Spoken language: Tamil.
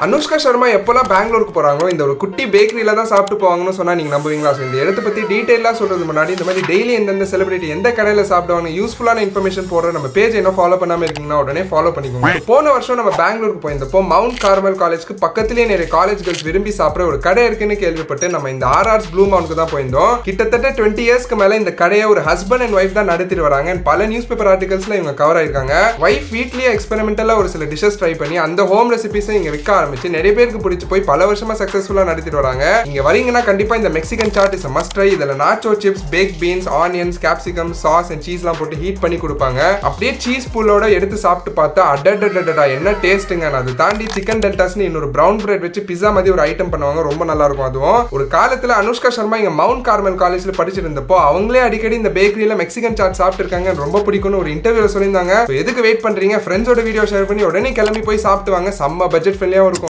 அனுஷ்கா சர்மா எப்போல்லாம் பெங்களூருக்கு போறாங்களோ இந்த ஒரு குட்டி பேக்கரியில தான் சாப்பிட்டு போவாங்கன்னு சொன்னா நீங்க நம்புவீங்களா ஸோ இந்த இடத்த பத்தி டீடைலா சொல்றது முன்னாடி இந்த மாதிரி டெய்லி எந்தெந்த செலிபிரிட்டி எந்த கடையில சாப்பிடுவாங்க யூஸ்ஃபுல்லான இன்ஃபர்மேஷன் போடுற நம்ம பேஜ் என்ன ஃபாலோ பண்ணாம இருக்கீங்கன்னா உடனே ஃபாலோ பண்ணிக்கோங்க போன வருஷம் நம்ம பெங்களூருக்கு போயிருந்தப்போ மவுண்ட் கார்மல் காலேஜ்க்கு பக்கத்துலேயே நிறைய காலேஜ் கேர்ள்ஸ் விரும்பி சாப்பிட்ற ஒரு கடை இருக்குன்னு கேள்விப்பட்டு நம்ம இந்த ஆர்ஆர்ஸ் ப்ளூ மவுண்ட்க்கு தான் போயிருந்தோம் கிட்டத்தட்ட டுவெண்ட்டி இயர்ஸ்க்கு மேல இந்த கடையை ஒரு ஹஸ்பண்ட் அண்ட் ஒய்ஃப் தான் நடத்திட்டு வராங்க And பல நியூஸ் பேப்பர் ஆர்டிகல்ஸ்ல இவங்க கவர் ஆயிருக்காங்க ஒய்ஃப் வீட்லயே எக்ஸ்பெரிமெண்டலா ஒரு சில டிஷஸ் ட்ரை பண்ணி அந்த ஹோம் ரெசிபிஸை இங்க விற்க ஆரம்பிச்சு நிறைய பேருக்கு பிடிச்சு போய் பல வருஷமா சக்சஸ்ஃபுல்லா நடத்திட்டு வராங்க இங்க வரீங்கன்னா கண்டிப்பா இந்த Mexican chaat is must try இதுல nacho chips bake beans onions capsicum sauce and சீஸ்லாம் போட்டு ஹீட் பண்ணி கொடுப்பாங்க அப்படியே சீஸ் பூலோட எடுத்து சாப்பிட்டு பார்த்தா அடடடடா என்ன டேஸ்ட்டுங்க அது தாண்டி சிக்கன் டெல்டாஸ்னு இன்னொரு ப்ரௌன் பிரெட் வச்சு பிஸா மாதிரி ஒரு ஐட்டம் பண்ணுவாங்க ரொம்ப நல்லா இருக்கும் அதுவும் ஒரு காலத்துல அனுஷ்கா சர்மா இங்க மவுண்ட் கார்மல் காலேஜ்ல படிச்சிட்டு இருந்தப்போ அவங்களே அடிக்கடி இந்த பேக்கரியில மெக்சிகன் சாட் சாப்பிட்டு இருக்காங்க ரொம்ப பிடிக்கும்னு ஒரு இன்டர்வியூல சொல்லியிருந்தாங்க So எதுக்கு வெயிட் பண்றீங்க ஃப்ரெண்ட்ஸோட வீடியோ ஷேர் பண்ணி உடனே கிளம்பி போய் சாப்பிட்டு வாங்க செம்ம பட்ஜெட் ஃப்ரெண்ட்லியாகவும் இருக்கும்